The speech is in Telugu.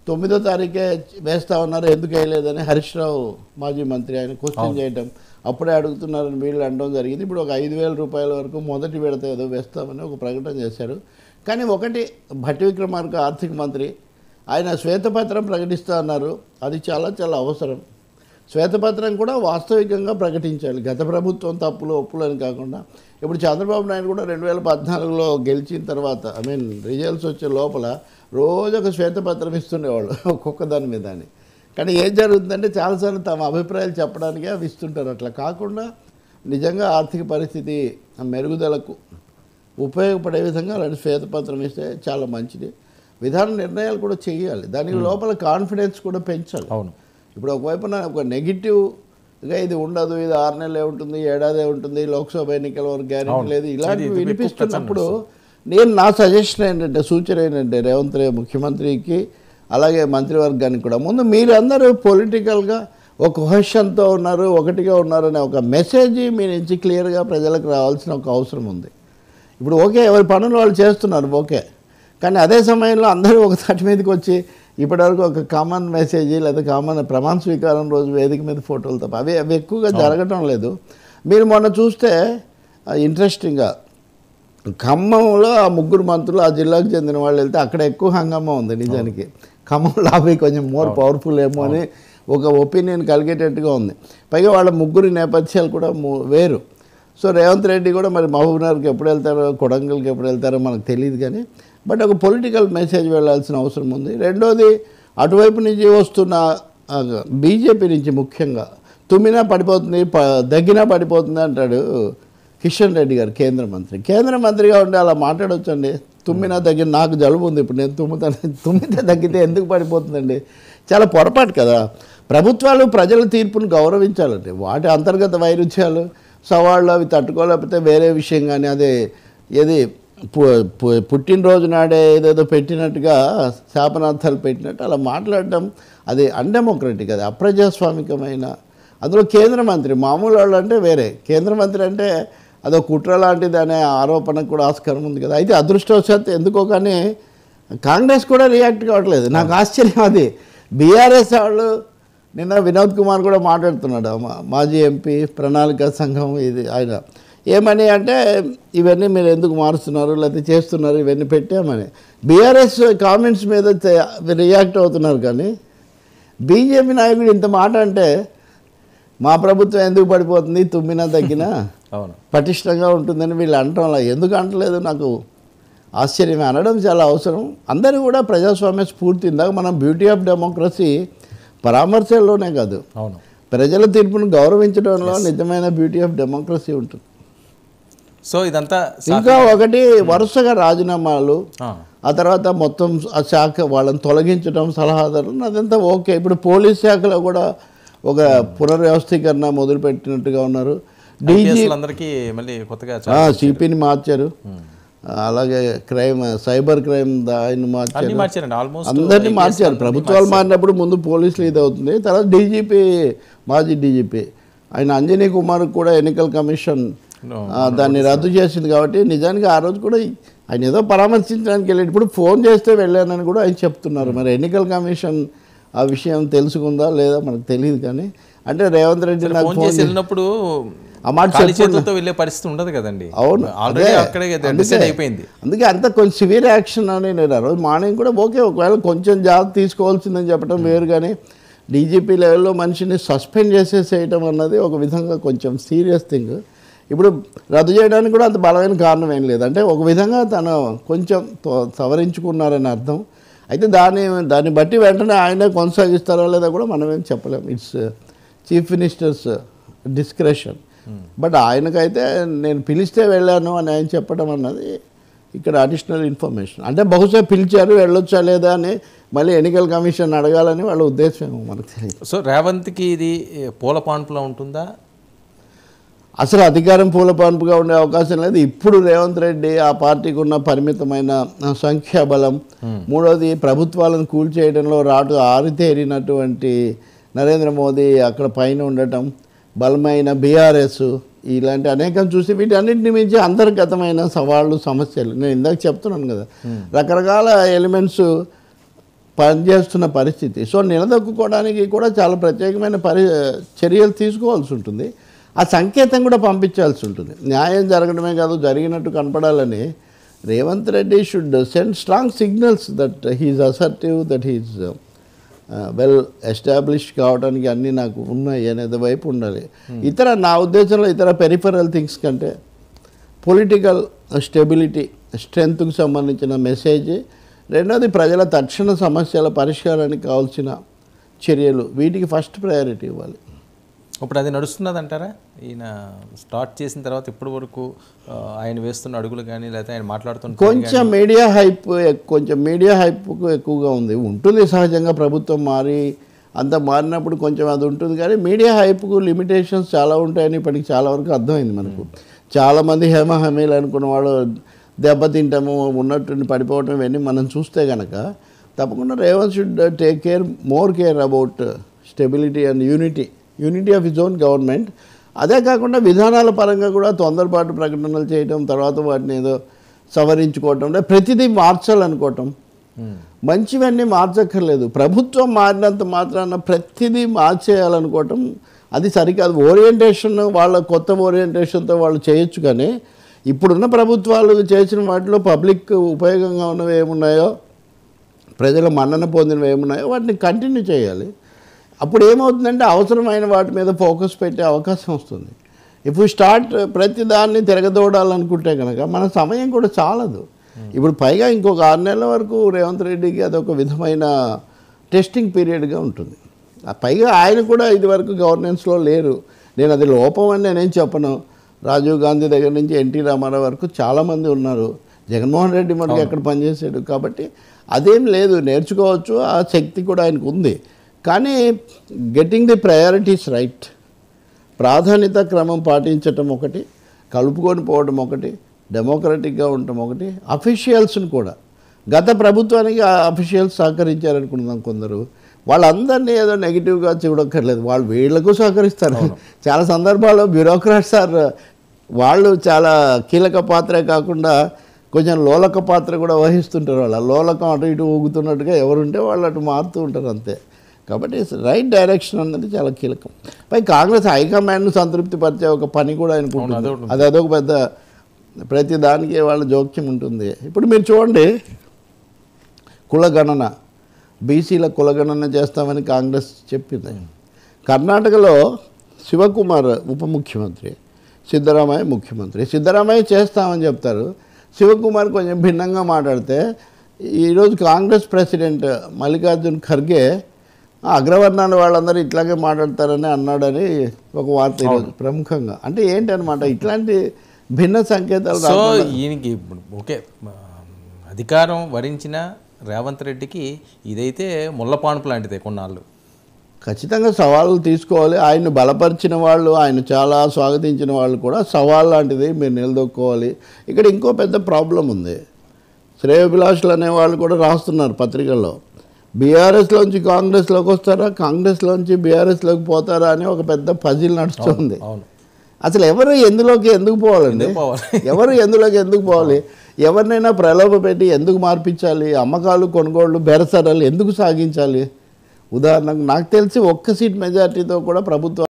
తొమ్మిదో తారీఖే వేస్తా ఉన్నారు ఎందుకు వేయలేదని హరీష్ రావు మాజీ మంత్రి ఆయన క్వశ్చన్ చేయటం అప్పుడే అడుగుతున్నారని వీళ్ళు అనడం జరిగింది ఇప్పుడు ఒక ఐదు వేల రూపాయల వరకు మొదటి విడత ఏదో వేస్తామని ఒక ప్రకటన చేశారు కానీ ఒకటి భట్టి విక్రమార్క ఆర్థిక మంత్రి ఆయన శ్వేతపత్రం ప్రకటిస్తా అన్నారు అది చాలా చాలా అవసరం శ్వేతపత్రం కూడా వాస్తవికంగా ప్రకటించాలి గత ప్రభుత్వం తప్పులు ఒప్పులు అని కాకుండా ఇప్పుడు చంద్రబాబు నాయుడు కూడా రెండు వేల పద్నాలుగులో గెలిచిన తర్వాత ఐ మీన్ రిజల్ట్స్ వచ్చే లోపల రోజు ఒక శ్వేతపత్రం ఇస్తుండేవాళ్ళు ఒక్కొక్క దాని మీద అని కానీ ఏం జరుగుతుందంటే చాలాసార్లు తమ అభిప్రాయాలు చెప్పడానికే అవి ఇస్తుంటారు అట్లా కాకుండా నిజంగా ఆర్థిక పరిస్థితి మెరుగుదలకు ఉపయోగపడే విధంగా అలాంటి శ్వేతపత్రం ఇస్తే చాలా మంచిది విధాన నిర్ణయాలు కూడా చేయాలి దానికి లోపల కాన్ఫిడెన్స్ కూడా పెంచాలి అవును ఇప్పుడు ఒకవైపున ఒక నెగిటివ్గా ఇది ఉండదు ఇది ఆరు నెలలే ఉంటుంది ఏడాదే ఉంటుంది లోక్సభ ఎన్నికల వరకు గ్యారెంటీ అవును. లేదు ఇలాంటివి ఇది ఎక్కువ వినిపిస్తున్నప్పుడు నేను నా సజెషన్ ఏంటంటే సూచన ఏంటంటే రేవంత్ రెడ్డి ముఖ్యమంత్రికి అలాగే మంత్రివర్గానికి కూడా ముందు మీరందరూ పొలిటికల్గా ఒక క్వశ్చన్తో ఉన్నారు ఒకటిగా ఉన్నారు అనే ఒక మెసేజ్ మీ నుంచి క్లియర్గా ప్రజలకు రావాల్సిన ఒక అవసరం ఉంది ఇప్పుడు ఓకే ఎవరి పనులు వాళ్ళు చేస్తున్నారు ఓకే కానీ అదే సమయంలో అందరూ ఒక తాటి మీదకి వచ్చి ఇప్పటివరకు ఒక కామన్ మెసేజ్ లేదా కామన్ ప్రమాణ స్వీకారం రోజు వేదిక మీద ఫోటోలు తప్ప అవి అవి ఎక్కువగా జరగటం లేదు మీరు మొన్న చూస్తే ఇంట్రెస్టింగ్గా ఖమ్మంలో ఆ ముగ్గురు మంత్రులు ఆ జిల్లాకు చెందిన వాళ్ళు వెళ్తే అక్కడ ఎక్కువ హంగామా ఉంది నిజానికి ఖమ్మంలో అవి కొంచెం మోర్ పవర్ఫుల్ ఏమో అని ఒక ఒపీనియన్ కలిగేటట్టుగా ఉంది పైగా వాళ్ళ ముగ్గురి నేపథ్యాలు కూడా ము- వేరు సో రేవంత్ రెడ్డి కూడా మరి మహబూబ్నగర్కి ఎప్పుడు వెళ్తారో కొడంగల్కి ఎప్పుడు వెళ్తారో మనకు తెలియదు కానీ బట్ ఒక పొలిటికల్ మెసేజ్ వెళ్ళాల్సిన అవసరం ఉంది రెండోది అటువైపు నుంచి వస్తున్న బీజేపీ నుంచి ముఖ్యంగా తుమ్మినా పడిపోతుంది ప దగ్గినా పడిపోతుంది అంటాడు కిషన్ రెడ్డి గారు కేంద్ర మంత్రి కేంద్ర మంత్రిగా ఉండి అలా మాట్లాడొచ్చండి తుమ్మినా దగ్గర నాకు జలుబు ఉంది ఇప్పుడు నేను తుమ్ముతాను తుమ్మితే తగ్గితే ఎందుకు పడిపోతుందండి చాలా పొరపాటు కదా ప్రభుత్వాలు ప్రజల తీర్పును గౌరవించాలండి వాటి అంతర్గత వైరుధ్యాలు సవాళ్ళు అవి తట్టుకోలేకపోతే వేరే విషయం కానీ అదే ఏది పు- పు- పుట్టినరోజు నాడే ఏదేదో పెట్టినట్టుగా శాపనార్థాలు పెట్టినట్టు అలా మాట్లాడటం అది అన్డెమోక్రటిక్ అది అప్రజాస్వామికమైన అందులో కేంద్ర మంత్రి మామూలు వాళ్ళు అంటే వేరే కేంద్ర మంత్రి అంటే అదో కుట్ర లాంటిది అనే ఆరోపణకు కూడా ఆస్కారం ఉంది కదా అయితే అదృష్టవశాత్తు ఎందుకో కానీ కాంగ్రెస్ కూడా రియాక్ట్ కావట్లేదు నాకు ఆశ్చర్యం అది బీఆర్ఎస్ వాళ్ళు నిన్న వినోద్ కుమార్ కూడా మాట్లాడుతున్నాడు మా- మాజీ ఎంపీ ప్రణాళిక సంఘం ఇది ఆయన ఏమని అంటే ఇవన్నీ మీరు ఎందుకు మారుస్తున్నారు లేకపోతే చేస్తున్నారు ఇవన్నీ పెట్టామని బీఆర్ఎస్ కామెంట్స్ మీద తే- రియాక్ట్ అవుతున్నారు కానీ బీజేపీ నాయకుడు ఇంత మాట అంటే మా ప్రభుత్వం ఎందుకు పడిపోతుంది తుమ్మినా తగ్గినా అవును పటిష్టంగా ఉంటుందని వీళ్ళు అనటం అలా ఎందుకు అంటలేదు నాకు ఆశ్చర్యం అనడం చాలా అవసరం అందరూ కూడా ప్రజాస్వామ్య స్ఫూర్తి ఇందాక మనం బ్యూటీ ఆఫ్ డెమోక్రసీ పరామర్శల్లోనే కాదు అవును ప్రజల తీర్పును గౌరవించడంలో నిజమైన బ్యూటీ ఆఫ్ డెమోక్రసీ ఉంటుంది సో ఇదంతా సా- ఇంకా ఒకటి వరుసగా రాజీనామాలు ఆ, ఆ తర్వాత మొత్తం ఆ శాఖ వాళ్ళని తొలగించడం సలహాదారులు అదంతా ఓకే ఇప్పుడు పోలీస్ శాఖలో కూడా ఒక పునర్వ్యవస్థీకరణ మొదలుపెట్టినట్టుగా ఉన్నారు డీజీ IPS లందరికీ మళ్ళీ కొత్తగా చా- సిపిని మార్చారు అలాగే క్రైమ్ సైబర్ క్రైమ్ దా- ఆయన అన్ని మార్చారు మార్చారండి ఆల్మోస్ట్ అందరినీ మార్చారు ప్రభుత్వాలు మారినప్పుడు ముందు పోలీసులు ఇది అవుతుంది తర్వాత డీజీపీ మాజీ డీజీపీ ఆయన అంజనీ కుమార్ కూడా ఎన్నికల కమిషన్ No, ఆ, దాన్ని రద్దు చేసింది కాబట్టి నిజానికి ఆ రోజు కూడా ఆయన ఏదో పరామర్శించడానికి వెళ్ళాడు ఇప్పుడు ఫోన్ చేస్తే వెళ్ళానని కూడా ఆయన చెప్తున్నారు మరి ఎన్నికల కమిషన్ ఆ విషయం తెలుసుకుందా లేదా మనకు తెలియదు కానీ అంటే రేవంత్ రెడ్డి నాకు ఫోన్ ఫోన్ చేసి వెళ్ళినప్పుడు ఆ మాట ఖాళీ చెప్పు చేతులతో వెళ్ళే పరిస్థితి ఉండదు కదండి అవును ఆల్రెడీ అదే. అక్కడే అందుకే- డిసైడ్ అయిపోయింది అందుకే అంత కొంచెం సివియర్ యాక్షన్ అని నేను ఆ రోజు మార్నింగ్ కూడా ఓకే ఒకవేళ కొంచెం జాగ్రత్త తీసుకోవాల్సిందని చెప్పడం వేరు కానీ డీజీపీ లెవెల్లో మనిషిని సస్పెండ్ చేసేసేయటం అన్నది ఒక విధంగా కొంచెం సీరియస్ థింగ్ ఇప్పుడు రద్దు చేయడానికి కూడా అంత బలమైన కారణం ఏం లేదు అంటే ఒక విధంగా తను కొంచెం తో- సవరించుకున్నారని అర్థం అయితే దాన్ని దాన్ని బట్టి వెంటనే ఆయనే కొనసాగిస్తారా లేదా కూడా మనం ఏం చెప్పలేం it's chief minister's discretion but ఆయనకైతే నేను పిలిస్తే వెళ్ళాను అని ఆయన చెప్పడం అన్నది ఇక్కడ అడిషనల్ ఇన్ఫర్మేషన్ అంటే బహుశా పిలిచారు వెళ్ళొచ్చా లేదా అని మళ్ళీ ఎన్నికల కమిషన్ అడగాలని వాళ్ళ ఉద్దేశం ఏమో మనకు తెలియదు సో రేవంత్కి ఇది పూల పాన్పులా ఉంటుందా అసలు అధికారం పూల పాన్పుగా ఉండే అవకాశం లేదు ఇప్పుడు రేవంత్ రెడ్డి ఆ పార్టీకి ఉన్న పరిమితమైన ఆ, సంఖ్యాబలం మూడోది ప్రభుత్వాలను కూల్చేయడంలో రాటు ఆరితేరినటువంటి నరేంద్ర మోదీ అక్కడ పైన ఉండటం బలమైన బీఆర్ఎస్ ఇలాంటి అనేకం చూసి వీటన్నిటిని మించి అంతర్గతమైన సవాళ్ళు సమస్యలు నేను ఇందాక చెప్తున్నాను కదా రకరకాల ఎలిమెంట్స్ పనిచేస్తున్న పరిస్థితి సో నిలదొక్కుకోవడానికి కూడా చాలా ప్రత్యేకమైన పరి చర్యలు తీసుకోవాల్సి ఉంటుంది ఆ సంకేతం కూడా పంపించాల్సి ఉంటుంది న్యాయం జరగడమే కాదు జరిగినట్టు కనపడాలని Revanth Reddy should send strong signals that he's assertive that he's well establish కావడానికి అన్నీ నాకు ఉన్నాయి అనేది వైపు ఉండాలి ఇతర నా ఉద్దేశంలో ఇతర పెరిఫరల్ థింగ్స్ కంటే పొలిటికల్ స్టెబిలిటీ స్ట్రెంగ్త్కి సంబంధించిన మెసేజ్ రెండోది ప్రజల తక్షణ సమస్యల పరిష్కారానికి కావాల్సిన చర్యలు వీటికి ఫస్ట్ ప్రయారిటీ ఇవ్వాలి ఇప్పుడు అది నడుస్తున్నది అంటారా ఈయన స్టార్ట్ చేసిన తర్వాత ఇప్పటి వరకు ఆ, ఆయన వేస్తున్న అడుగులు కానీ లేకపోతే ఆయన మాట్లాడుతున్న కొంచెం మీడియా హైప్ ఎక్- కొంచెం మీడియా హైప్కు ఎక్కువగా ఉంది ఉంటుంది సహజంగా ప్రభుత్వం మారి అంత మారినప్పుడు కొంచెం అది ఉంటుంది కానీ మీడియా హైప్కు లిమిటేషన్స్ చాలా ఉంటాయని ఇప్పటికి చాలా వరకు అర్థమైంది మనకు చాలామంది హేమ హమీలు అనుకున్న వాళ్ళు దెబ్బతింటాము ఉన్నట్టుండి పడిపోవటం ఇవన్నీ మనం చూస్తే కనుక తప్పకుండా Revanth should take care more care about stability and unity unity of his own government అదే కాకుండా విధానాల పరంగా కూడా తొందరపాటు ప్రకటనలు చేయటం తర్వాత వాటిని ఏదో సవరించుకోవటం అంటే ప్రతిదీ మార్చాలనుకోవటం ఉమ్. మంచివన్నీ మార్చక్కర్లేదు ప్రభుత్వం మారినంత మాత్రాన ప్రతిదీ మార్చేయాలనుకోవటం అది సరికాదు ఓరియంటేషన్ వాళ్ళ కొత్త ఓరియంటేషన్తో వాళ్ళు చేయొచ్చు కానీ ఇప్పుడున్న ప్రభుత్వాలు చేసిన వాటిలో పబ్లిక్ ఉపయోగంగా ఉన్నవి ఏమున్నాయో ప్రజల మన్నన పొందినవి ఏమున్నాయో వాటిని కంటిన్యూ చేయాలి అప్పుడు ఏమవుతుందంటే అవసరమైన వాటి మీద ఫోకస్ పెట్టే అవకాశం వస్తుంది ఇప్పుడు స్టార్ట్ ప్రతి దాన్ని తిరగదోడాలనుకుంటే కనుక మన సమయం కూడా చాలదు ఇప్పుడు పైగా ఇంకొక ఆరు నెలల వరకు రేవంత్ రెడ్డికి అదొక విధమైన టెస్టింగ్ పీరియడ్గా ఉంటుంది ఆ పైగా ఆయన కూడా ఇదివరకు గవర్నెన్స్లో లేరు నేను అది లోపం అని నేనేం చెప్పను రాజీవ్ గాంధీ దగ్గర నుంచి ఎన్టీ రామారావు వరకు చాలామంది ఉన్నారు జగన్మోహన్ రెడ్డి మనకి ఎక్కడ పనిచేసాడు కాబట్టి అదేం లేదు నేర్చుకోవచ్చు ఆ శక్తి కూడా ఆయనకు ఉంది కానీ గెట్టింగ్ ది ప్రయారిటీస్ రైట్ ప్రాధాన్యత క్రమం పాటించటం ఒకటి కలుపుకొని పోవడం ఒకటి డెమోక్రటిక్గా ఉండటం ఒకటి అఫీషియల్స్ని కూడా గత ప్రభుత్వానికి ఆ అఫీషియల్స్ సహకరించారనుకుందాం కొందరు వాళ్ళందరినీ ఏదో నెగిటివ్గా చూడక్కర్లేదు వాళ్ళు వీళ్ళకు సహకరిస్తారు చాలా సందర్భాల్లో బ్యూరోక్రాట్స్ ఆర్ వాళ్ళు చాలా కీలక పాత్రే కాకుండా కొంచెం లోలక పాత్ర కూడా వహిస్తుంటారు వాళ్ళు ఆ లోలకం అటు ఇటు ఊగుతున్నట్టుగా ఎవరుంటే వాళ్ళు అటు మారుతూ ఉంటారు అంతే కాబట్టి రైట్ డైరెక్షన్ అన్నది చాలా కీలకం పై కాంగ్రెస్ హైకమాండ్ను సంతృప్తి పరిచే ఒక పని కూడా ఆయనకు అవును, ఉంటుంది. అదొకటి అది అదొక పెద్ద ప్రతి దానికి వాళ్ళ జోక్యం ఉంటుంది ఇప్పుడు మీరు చూడండి కులగణన బీసీల కులగణన చేస్తామని కాంగ్రెస్ చెప్పింది కర్ణాటకలో శివకుమార్ ఉప ముఖ్యమంత్రి సిద్ధరామయ్య ముఖ్యమంత్రి సిద్ధరామయ్య చేస్తామని చెప్తారు శివకుమార్ కొంచెం భిన్నంగా మాట్లాడితే ఈరోజు కాంగ్రెస్ ప్రెసిడెంట్ మల్లికార్జున్ ఖర్గే "ఆ, అగ్రవర్ణాల వాళ్ళందరూ ఇట్లాగే మాట్లాడతారని అన్నాడని ఒక వార్త ఈరోజు ప్రముఖంగా అంటే ఏంటనమాట ఇట్లాంటి భిన్న సంకేతాలు సో రాకుండా- ఈయనకి ఇప్పుడు ఓకే ఆ, అధికారం వరించిన రేవంత్ రెడ్డికి ఇదైతే ముళ్ళపానుపు లాంటిదే కొన్నాళ్ళు ఖచ్చితంగా సవాళ్ళు తీసుకోవాలి ఆయన్ని బలపరిచిన వాళ్ళు ఆయన చాలా స్వాగతించిన వాళ్ళు కూడా సవాల్ లాంటిది మీరు నిలదొక్కోవాలి ఇక్కడ ఇంకో పెద్ద ప్రాబ్లం ఉంది శ్రేయోభిలాషులు అనే వాళ్ళు కూడా రాస్తున్నారు పత్రికల్లో బీఆర్ఎస్లోంచి కాంగ్రెస్లోకి వస్తారా కాంగ్రెస్లోంచి బీఆర్ఎస్లోకి పోతారా అని ఒక పెద్ద పజిల్ నడుస్తుంది అవును అసలు ఎవరు ఎందులోకి ఎందుకు పోవాలండి ఎందుకు పోవాలి? ఎవరు ఎందులోకి ఎందుకు పోవాలి ఎవరినైనా ప్రలోభ పెట్టి ఎందుకు మార్పించాలి అమ్మకాలు కొనుగోళ్లు బెరసరలు ఎందుకు సాగించాలి ఉదాహరణకు నాకు తెలిసి ఒక్క సీట్ మెజార్టీతో కూడా ప్రభుత్వం